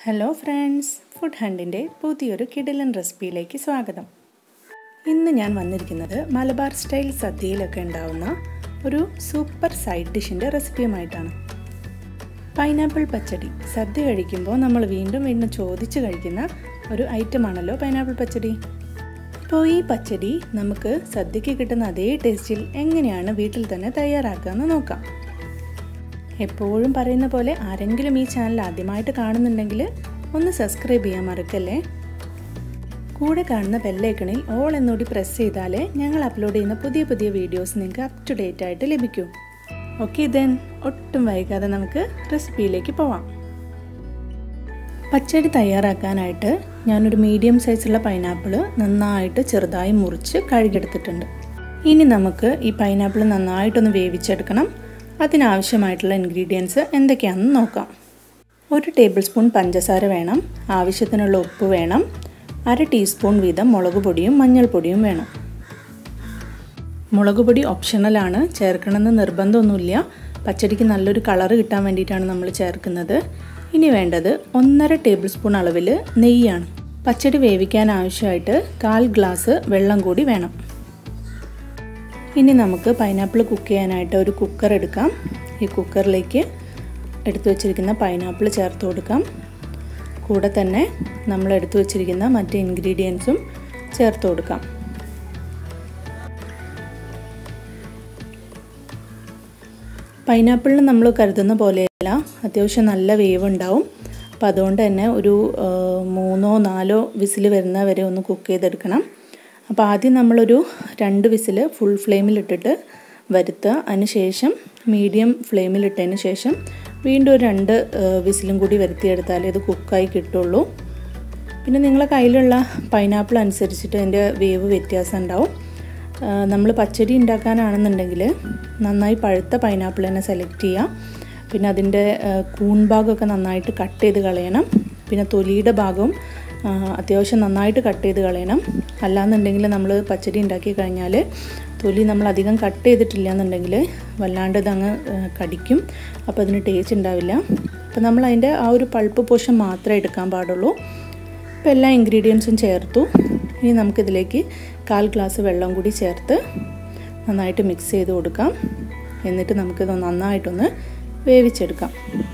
hello friends food ഹണ്ടിൻ്റെ പുതിയൊരു കിടിലൻ റെസിപ്പിയിലേക്ക് സ്വാഗതം ഇന്ന് ഞാൻ വന്നിരിക്കുന്നത് മലബാർ സ്റ്റൈൽ സദ്യയിലൊക്കെ ഉണ്ടാവുന്ന ഒരു സൂപ്പർ സൈഡ് ഡിഷിൻ്റെ റെസിപ്പിയുമായിട്ടാണ് പൈനാപ്പിൾ പച്ചടി സദ്യ കഴിക്കുമ്പോൾ നമ്മൾ വീണ്ടും വീണ്ടും ചോദിച്ച് കഴിക്കുന്ന ഒരു ഐറ്റമാണല്ലോ പൈനാപ്പിൾ പച്ചടി അപ്പോൾ ഈ പച്ചടി നമുക്ക് സദ്യക്ക് കിട്ടുന്ന അതേ ടേസ്റ്റിൽ എങ്ങനെയാണ് വീട്ടിൽ തന്നെ തയ്യാറാക്കാമെന്ന് നോക്കാം എപ്പോഴും പറയുന്ന പോലെ ആരെങ്കിലും ഈ ചാനൽ ആദ്യമായിട്ട് കാണുന്നുണ്ടെങ്കിൽ ഒന്ന് സബ്സ്ക്രൈബ് ചെയ്യാൻ മറക്കല്ലേ കൂടെ കാണുന്ന ബെല്ലൈക്കണിൽ ഓൾ എന്നൂടി പ്രസ് ചെയ്താലേ ഞങ്ങൾ അപ്ലോഡ് ചെയ്യുന്ന പുതിയ പുതിയ വീഡിയോസ് നിങ്ങൾക്ക് അപ് ടു ഡേറ്റ് ആയിട്ട് ലഭിക്കൂ ഓക്കെ ദെൻ ഒട്ടും വൈകാതെ നമുക്ക് റെസിപ്പിയിലേക്ക് പോവാം പച്ചടി തയ്യാറാക്കാനായിട്ട് ഞാനൊരു മീഡിയം സൈസുള്ള പൈനാപ്പിൾ നന്നായിട്ട് ചെറുതായി മുറിച്ച് കഴുകിയെടുത്തിട്ടുണ്ട് ഇനി നമുക്ക് ഈ പൈനാപ്പിൾ നന്നായിട്ടൊന്ന് വേവിച്ചെടുക്കണം അതിനാവശ്യമായിട്ടുള്ള ഇൻഗ്രീഡിയൻസ് എന്തൊക്കെയാണെന്ന് നോക്കാം ഒരു ടേബിൾ സ്പൂൺ പഞ്ചസാര വേണം ആവശ്യത്തിനുള്ള ഉപ്പ് വേണം അര ടീസ്പൂൺ വീതം മുളക് പൊടിയും മഞ്ഞൾപ്പൊടിയും വേണം മുളക് പൊടി ഓപ്ഷണലാണ് ചേർക്കണമെന്ന് നിർബന്ധമൊന്നുമില്ല പച്ചടിക്ക് നല്ലൊരു കളറ് കിട്ടാൻ വേണ്ടിയിട്ടാണ് നമ്മൾ ചേർക്കുന്നത് ഇനി വേണ്ടത് ഒന്നര ടേബിൾ സ്പൂൺ അളവിൽ നെയ്യാണ് പച്ചടി വേവിക്കാൻ ആവശ്യമായിട്ട് കാൽ ഗ്ലാസ് വെള്ളം കൂടി വേണം ഇനി നമുക്ക് പൈനാപ്പിൾ കുക്ക് ചെയ്യാനായിട്ട് ഒരു കുക്കർ എടുക്കാം ഈ കുക്കറിലേക്ക് എടുത്തു വച്ചിരിക്കുന്ന പൈനാപ്പിൾ ചേർത്ത് കൊടുക്കാം കൂടെ തന്നെ നമ്മൾ എടുത്തു വച്ചിരിക്കുന്ന മറ്റ് ഇൻഗ്രീഡിയൻസും ചേർത്ത് കൊടുക്കാം പൈനാപ്പിളിന് നമ്മൾ കരുതുന്ന പോലെയല്ല അത്യാവശ്യം നല്ല വേവ് ഉണ്ടാവും അപ്പോൾ അതുകൊണ്ട് തന്നെ ഒരു മൂന്നോ നാലോ വിസിൽ വരുന്ന വരെ ഒന്ന് കുക്ക് ചെയ്തെടുക്കണം അപ്പോൾ ആദ്യം നമ്മളൊരു രണ്ട് വിസിൽ ഫുൾ ഫ്ലെയിമിലിട്ടിട്ട് വരുത്തുക അതിനുശേഷം മീഡിയം ഫ്ലെയിമിലിട്ടതിന് ശേഷം വീണ്ടും ഒരു രണ്ട് വിസിലും കൂടി വരുത്തിയെടുത്താലേ ഇത് കുക്കായി കിട്ടുള്ളൂ പിന്നെ നിങ്ങളെ കയ്യിലുള്ള പൈനാപ്പിൾ അനുസരിച്ചിട്ട് അതിൻ്റെ വേവ് വ്യത്യാസം ഉണ്ടാവും നമ്മൾ പച്ചടി ഉണ്ടാക്കാനാണെന്നുണ്ടെങ്കിൽ നന്നായി പഴുത്ത പൈനാപ്പിൾ തന്നെ സെലക്ട് ചെയ്യുക പിന്നെ അതിൻ്റെ കൂൺ ഭാഗമൊക്കെ നന്നായിട്ട് കട്ട് ചെയ്ത് കളയണം പിന്നെ തൊലിയുടെ ഭാഗവും അത്യാവശ്യം നന്നായിട്ട് കട്ട് ചെയ്ത് കളയണം അല്ലാന്നുണ്ടെങ്കിൽ നമ്മൾ പച്ചടി ഉണ്ടാക്കി കഴിഞ്ഞാൽ തൊലി നമ്മൾ അധികം കട്ട് ചെയ്തിട്ടില്ല എന്നുണ്ടെങ്കിൽ വല്ലാണ്ട് ഇതങ്ങ് കടിക്കും അപ്പോൾ അതിന് ടേസ്റ്റ് ഉണ്ടാവില്ല അപ്പോൾ നമ്മൾ അതിൻ്റെ ആ ഒരു പൾപ്പ് പോഷൻ മാത്രമേ എടുക്കാൻ പാടുള്ളൂ അപ്പോൾ എല്ലാ ഇൻഗ്രീഡിയൻസും ചേർത്തു ഇനി നമുക്കിതിലേക്ക് കാൽ ഗ്ലാസ് വെള്ളം കൂടി ചേർത്ത് നന്നായിട്ട് മിക്സ് ചെയ്ത് കൊടുക്കാം എന്നിട്ട് നമുക്കിത് നന്നായിട്ടൊന്ന് വേവിച്ചെടുക്കാം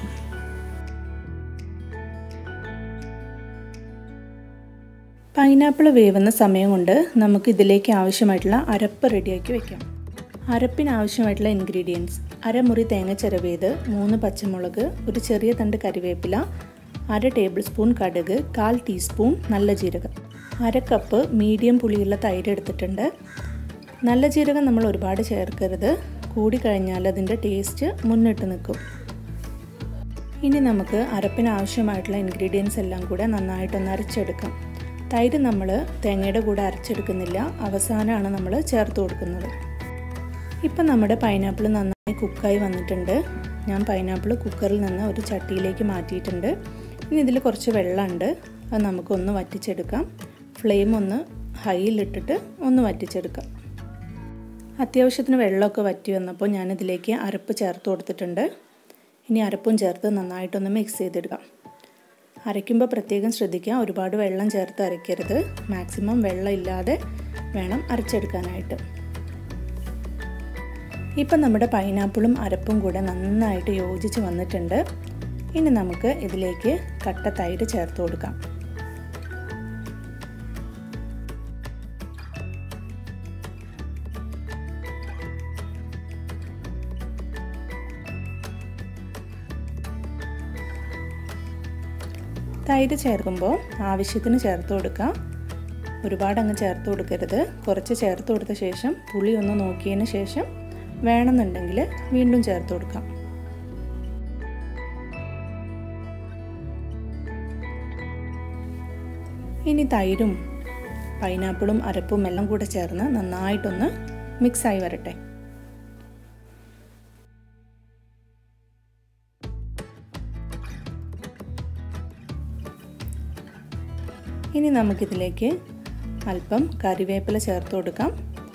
പൈനാപ്പിൾ വേവുന്ന സമയം കൊണ്ട് നമുക്ക് ഇതിലേക്ക് ആവശ്യമായിട്ടുള്ള അരപ്പ് റെഡിയാക്കി വെക്കാം അരപ്പിന് ആവശ്യമായിട്ടുള്ള ഇൻഗ്രീഡിയൻസ് അരമുറി തേങ്ങ ചിരവിയത് മൂന്ന് പച്ചമുളക് ഒരു ചെറിയ തണ്ട് കറിവേപ്പില അര ടേബിൾ സ്പൂൺ കടുക് കാൽ ടീസ്പൂൺ നല്ല ജീരകം അര കപ്പ് മീഡിയം പുളിയുള്ള തൈര് എടുത്തിട്ടുണ്ട് നല്ല ജീരകം നമ്മൾ ഒരുപാട് ചേർക്കരുത് കൂടി കഴിഞ്ഞാൽ അതിൻ്റെ ടേസ്റ്റ് മുന്നിട്ട് നിൽക്കും ഇനി നമുക്ക് അരപ്പിന് ആവശ്യമായിട്ടുള്ള ഇൻഗ്രീഡിയൻസ് എല്ലാം കൂടെ നന്നായിട്ടൊന്ന് അരച്ചെടുക്കാം തൈര് നമ്മൾ തേങ്ങയുടെ കൂടെ അരച്ചെടുക്കുന്നില്ല അവസാനമാണ് നമ്മൾ ചേർത്ത് കൊടുക്കുന്നത് ഇപ്പം നമ്മുടെ പൈനാപ്പിൾ നന്നായി കുക്കായി വന്നിട്ടുണ്ട് ഞാൻ പൈനാപ്പിൾ കുക്കറിൽ നിന്ന് ഒരു ചട്ടിയിലേക്ക് മാറ്റിയിട്ടുണ്ട് ഇനി ഇതിൽ കുറച്ച് വെള്ളമുണ്ട് അത് നമുക്കൊന്ന് വറ്റിച്ചെടുക്കാം ഫ്ലെയിം ഒന്ന് ഹൈയിലിട്ടിട്ട് ഒന്ന് വറ്റിച്ചെടുക്കാം അത്യാവശ്യത്തിന് വെള്ളമൊക്കെ വറ്റി വന്നപ്പോൾ ഞാനിതിലേക്ക് അരപ്പ് ചേർത്ത് കൊടുത്തിട്ടുണ്ട് ഇനി അരപ്പും ചേർത്ത് നന്നായിട്ടൊന്ന് മിക്സ് ചെയ്തെടുക്കാം അരയ്ക്കുമ്പോൾ പ്രത്യേകം ശ്രദ്ധിക്കുക ഒരുപാട് വെള്ളം ചേർത്ത് അരയ്ക്കരുത് മാക്സിമം വെള്ളം ഇല്ലാതെ വേണം അരച്ചെടുക്കാനായിട്ട് ഇപ്പം നമ്മുടെ പൈനാപ്പിളും അരപ്പും കൂടെ നന്നായിട്ട് യോജിച്ച് വന്നിട്ടുണ്ട് ഇനി നമുക്ക് ഇതിലേക്ക് കട്ട തൈര് ചേർത്ത് കൊടുക്കാം തൈര് ചേർക്കുമ്പോൾ ആവശ്യത്തിന് ചേർത്ത് കൊടുക്കുക ഒരുപാട് അങ്ങ് ചേർത്ത് കൊടുക്കരുത് കുറച്ച് ചേർത്ത് കൊടുത്ത ശേഷം പുളി ഒന്ന് നോക്കിയതിന് ശേഷം വേണമെന്നുണ്ടെങ്കിൽ വീണ്ടും ചേർത്ത് കൊടുക്കാം ഇനി തൈരും പൈനാപ്പിളും അരപ്പും എല്ലാം കൂടെ ചേർന്ന് നന്നായിട്ടൊന്ന് മിക്സായി വരട്ടെ ഇനി നമുക്കിതിലേക്ക് അല്പം കറിവേപ്പില ചേർത്ത് കൊടുക്കാം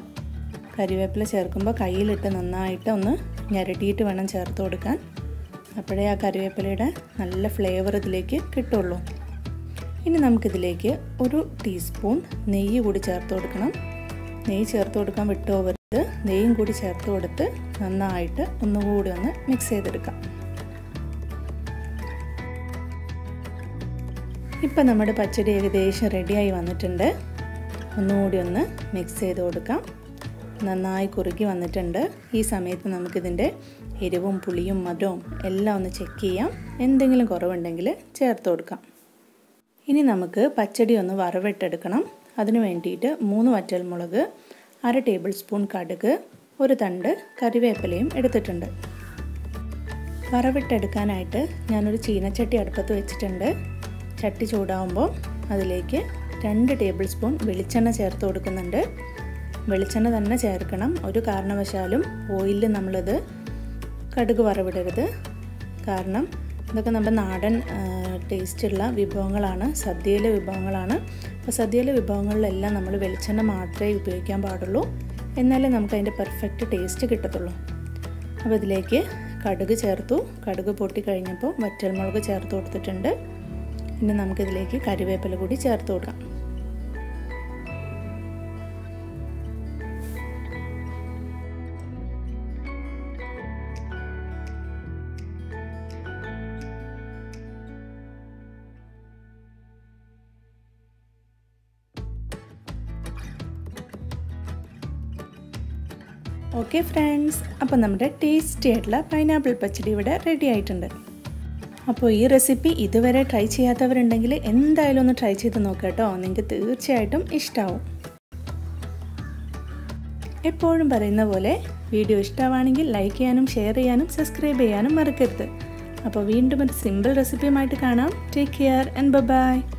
കറിവേപ്പില ചേർക്കുമ്പോൾ കയ്യിലിട്ട് നന്നായിട്ട് ഒന്ന് ഞരട്ടിയിട്ട് വേണം ചേർത്ത് കൊടുക്കാൻ അപ്പോഴേ ആ കറിവേപ്പിലയുടെ നല്ല ഫ്ലേവർ ഇതിലേക്ക് കിട്ടുള്ളൂ ഇനി നമുക്കിതിലേക്ക് ഒരു ടീസ്പൂൺ നെയ്യ് കൂടി ചേർത്ത് കൊടുക്കണം നെയ്യ് ചേർത്ത് കൊടുക്കാൻ വിട്ടുപോകരുത് നെയ്യും കൂടി ചേർത്ത് കൊടുത്ത് നന്നായിട്ട് ഒന്നുകൂടി ഒന്ന് മിക്സ് ചെയ്തെടുക്കാം ഇപ്പം നമ്മുടെ പച്ചടി ഏകദേശം റെഡിയായി വന്നിട്ടുണ്ട് ഒന്നുകൂടി ഒന്ന് മിക്സ് ചെയ്ത് കൊടുക്കാം നന്നായി കുറുകി വന്നിട്ടുണ്ട് ഈ സമയത്ത് നമുക്കിതിൻ്റെ എരിവും പുളിയും മധുരവും എല്ലാം ഒന്ന് ചെക്ക് ചെയ്യാം എന്തെങ്കിലും കുറവുണ്ടെങ്കിൽ ചേർത്ത് കൊടുക്കാം ഇനി നമുക്ക് പച്ചടി ഒന്ന് വറവിട്ടെടുക്കണം അതിന് വേണ്ടിയിട്ട് മൂന്ന് വറ്റൽമുളക് അര ടേബിൾ സ്പൂൺ കടുക് ഒരു തണ്ട് കറിവേപ്പിലയും എടുത്തിട്ടുണ്ട് വറവിട്ടെടുക്കാനായിട്ട് ഞാനൊരു ചീനച്ചട്ടി അടുപ്പത്ത് വെച്ചിട്ടുണ്ട് ചട്ടി ചൂടാവുമ്പോൾ അതിലേക്ക് രണ്ട് ടേബിൾ സ്പൂൺ വെളിച്ചെണ്ണ ചേർത്ത് കൊടുക്കുന്നുണ്ട് വെളിച്ചെണ്ണ തന്നെ ചേർക്കണം ഒരു കാരണവശാലും ഓയിലിൽ നമ്മളിത് കടുക് വറവിടരുത് കാരണം ഇതൊക്കെ നമ്മുടെ നാടൻ ടേസ്റ്റുള്ള വിഭവങ്ങളാണ് സദ്യയിലെ വിഭവങ്ങളാണ് അപ്പോൾ സദ്യയിലെ വിഭവങ്ങളിലെല്ലാം നമ്മൾ വെളിച്ചെണ്ണ മാത്രമേ ഉപയോഗിക്കാൻ പാടുള്ളൂ എന്നാലേ നമുക്ക് അതിൻ്റെ പെർഫെക്റ്റ് ടേസ്റ്റ് കിട്ടത്തുള്ളൂ അപ്പോൾ ഇതിലേക്ക് കടുക് ചേർത്തു കടുക് പൊട്ടി കഴിഞ്ഞപ്പോൾ വറ്റൽമുളക് ചേർത്ത് കൊടുത്തിട്ടുണ്ട് ഇനി നമുക്കിതിലേക്ക് കരിവേപ്പില കൂടി ചേർത്ത് കൊടുക്കാം ഓക്കെ ഫ്രണ്ട്സ് അപ്പോൾ നമ്മുടെ ടേസ്റ്റി ആയിട്ടുള്ള പൈനാപ്പിൾ പച്ചടി ഇവിടെ റെഡി ആയിട്ടുണ്ട് അപ്പോൾ ഈ റെസിപ്പി ഇതുവരെ ട്രൈ ചെയ്യാത്തവരുണ്ടെങ്കിൽ എന്തായാലും ഒന്ന് ട്രൈ ചെയ്ത് നോക്കുക കേട്ടോ നിങ്ങൾക്ക് തീർച്ചയായിട്ടും ഇഷ്ടമാവും എപ്പോഴും പറയുന്ന പോലെ വീഡിയോ ഇഷ്ടമാണെങ്കിൽ ലൈക്ക് ചെയ്യാനും ഷെയർ ചെയ്യാനും സബ്സ്ക്രൈബ് ചെയ്യാനും മറക്കരുത് അപ്പോൾ വീണ്ടും ഒരു സിമ്പിൾ റെസിപ്പിയുമായിട്ട് കാണാം ടേക്ക് കെയർ ആൻഡ് ബൈ